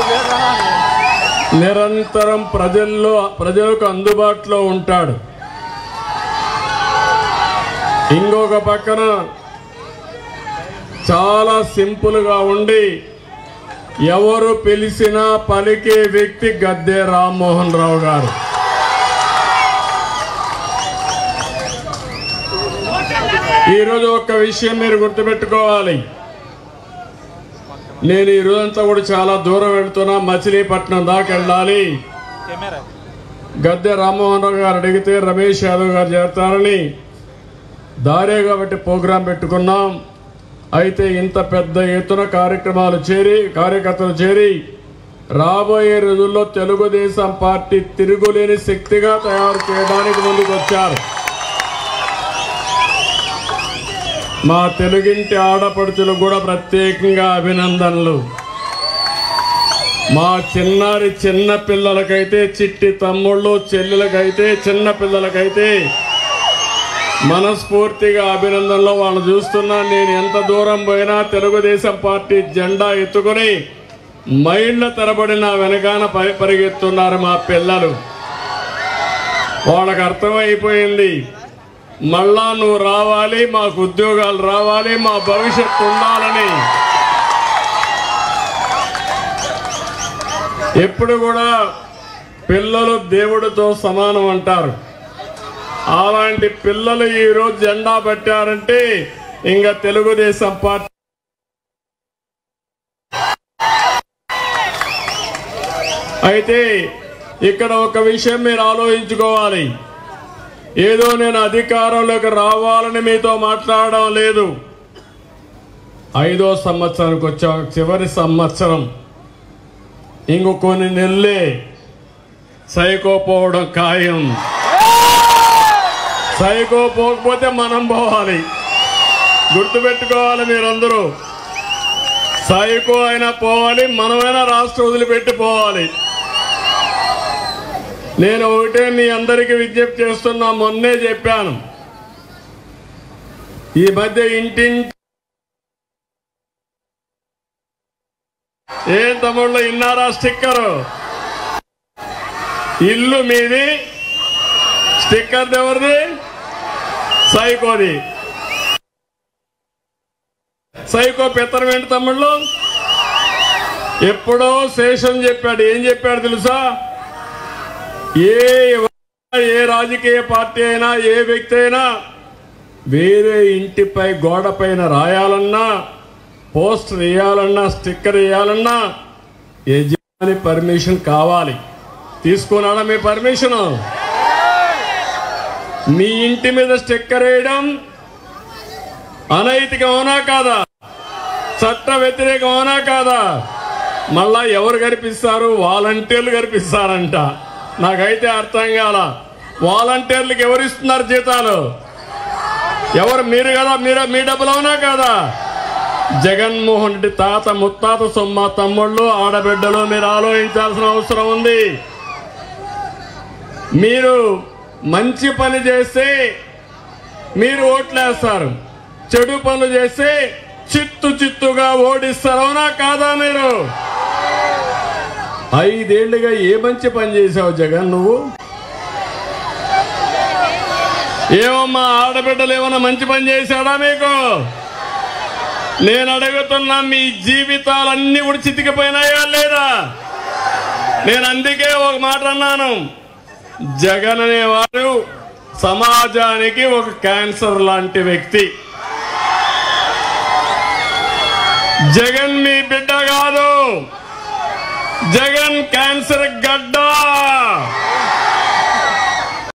నిరంతరం ప్రజల్లో ప్రజలకు అందుబాటులో ఉంటాడు ఇంకొక పక్కన చాలా సింపుల్గా ఉండి ఎవరు పిలిచినా పలికే వ్యక్తి గద్దె రామ్మోహన్ రావు గారు ఈరోజు ఒక్క విషయం మీరు గుర్తుపెట్టుకోవాలి నేను ఈ రోజంతా కూడా చాలా దూరం వెళ్తున్నా మచిలీపట్నం దాకా వెళ్ళాలి గద్దె రామ్మోహన్ రావు గారు అడిగితే రమేష్ యాదవ్ గారు చేరతారని దారే కాబట్టి ప్రోగ్రాం పెట్టుకున్నాం అయితే ఇంత పెద్ద ఎత్తున కార్యక్రమాలు చేరి కార్యకర్తలు చేరి రాబోయే రోజుల్లో తెలుగుదేశం పార్టీ తిరుగులేని శక్తిగా తయారు చేయడానికి ముందుకు వచ్చారు మా తెలుగింటి ఆడపడుచులు కూడా ప్రత్యేకంగా అభినందనలు మా చిన్నారి చిన్న పిల్లలకైతే చిట్టి తమ్ముళ్ళు చెల్లెలకైతే చిన్న పిల్లలకైతే మనస్ఫూర్తిగా అభినందనలో వాళ్ళు చూస్తున్నా నేను ఎంత దూరం పోయినా తెలుగుదేశం పార్టీ జెండా ఎత్తుకుని మైళ్ళ తరబడి నా వెనకాన పరి పరిగెత్తున్నారు మా పిల్లలు వాళ్ళకి అర్థమైపోయింది మళ్ళా నువ్వు రావాలి మాకు ఉద్యోగాలు రావాలి మా భవిష్యత్తు ఉండాలని ఎప్పుడు కూడా పిల్లలు దేవుడితో సమానం అంటారు అలాంటి పిల్లలు ఈ రోజు జెండా పెట్టారంటే ఇంకా తెలుగుదేశం పార్టీ అయితే ఇక్కడ ఒక విషయం మీరు ఆలోచించుకోవాలి ఏదో నేను అధికారంలోకి రావాలని మీతో మాట్లాడడం లేదు ఐదో సంవత్సరానికి వచ్చా చివరి సంవత్సరం ఇంకో కొన్ని నెలలే సైకో పోవడం ఖాయం సైకో పోకపోతే మనం పోవాలి గుర్తుపెట్టుకోవాలి మీరందరూ సైకో అయినా పోవాలి మనమైనా రాష్ట్రం వదిలిపెట్టి పోవాలి నేను ఒకటే మీ అందరికీ విజ్ఞప్తి చేస్తున్నా మొన్నే చెప్పాను ఈ మధ్య ఇంటింటి ఏ తమ్ముళ్ళు ఇన్నారా స్టిక్కరు ఇల్లు మీది స్టిక్కర్ ఎవరిది సైకోది సైకో పెత్తనం ఏంటి తమ్ముళ్ళు ఎప్పుడో శేషం చెప్పాడు ఏం చెప్పాడు తెలుసా ఏ ఏ రాజకీయ పార్టీ అయినా ఏ వ్యక్తి అయినా వేరే ఇంటిపై గోడ పైన రాయాలన్నా పోస్టర్ వేయాలన్నా స్టిక్కర్ వేయాలన్నా యజమాని పర్మిషన్ కావాలి తీసుకున్నాడా మీ పర్మిషన్ మీ ఇంటి మీద స్టిక్కర్ వేయడం అనైతికం అవునా కాదా చట్ట వ్యతిరేకం అవునా కాదా మళ్ళా ఎవరు కనిపిస్తారు వాలంటీర్లు కనిపిస్తారంట నాకైతే అర్థం కాల వాలంటీర్లకు ఎవరు ఇస్తున్నారు జీతాలు ఎవరు మీరు కదా మీరు మీ డబ్బులు అవునా కదా జగన్మోహన్ రెడ్డి తాత ముత్తాత సొమ్మ తమ్ముళ్ళు ఆడబిడ్డలు మీరు ఆలోచించాల్సిన అవసరం ఉంది మీరు మంచి పని చేస్తే మీరు ఓట్లేస్తారు చెడు పనులు చేస్తే చిత్తు చిత్తుగా ఓడిస్తారు అవునా కాదా మీరు ఐదేళ్లుగా ఏ మంచి పని చేశావు జగన్ నువ్వు ఏమమ్మా ఆడబిడ్డలు ఏమన్నా మంచి పని చేశాడా మీకు నేను అడుగుతున్నా మీ జీవితాలన్నీ కూడా చితికిపోయినాయా లేదా నేను అందుకే ఒక మాట అన్నాను జగన్ అనేవాడు సమాజానికి ఒక క్యాన్సర్ లాంటి వ్యక్తి జగన్ మీ బిడ్డ కాదు జగన్ క్యాన్సర్ గడ్డ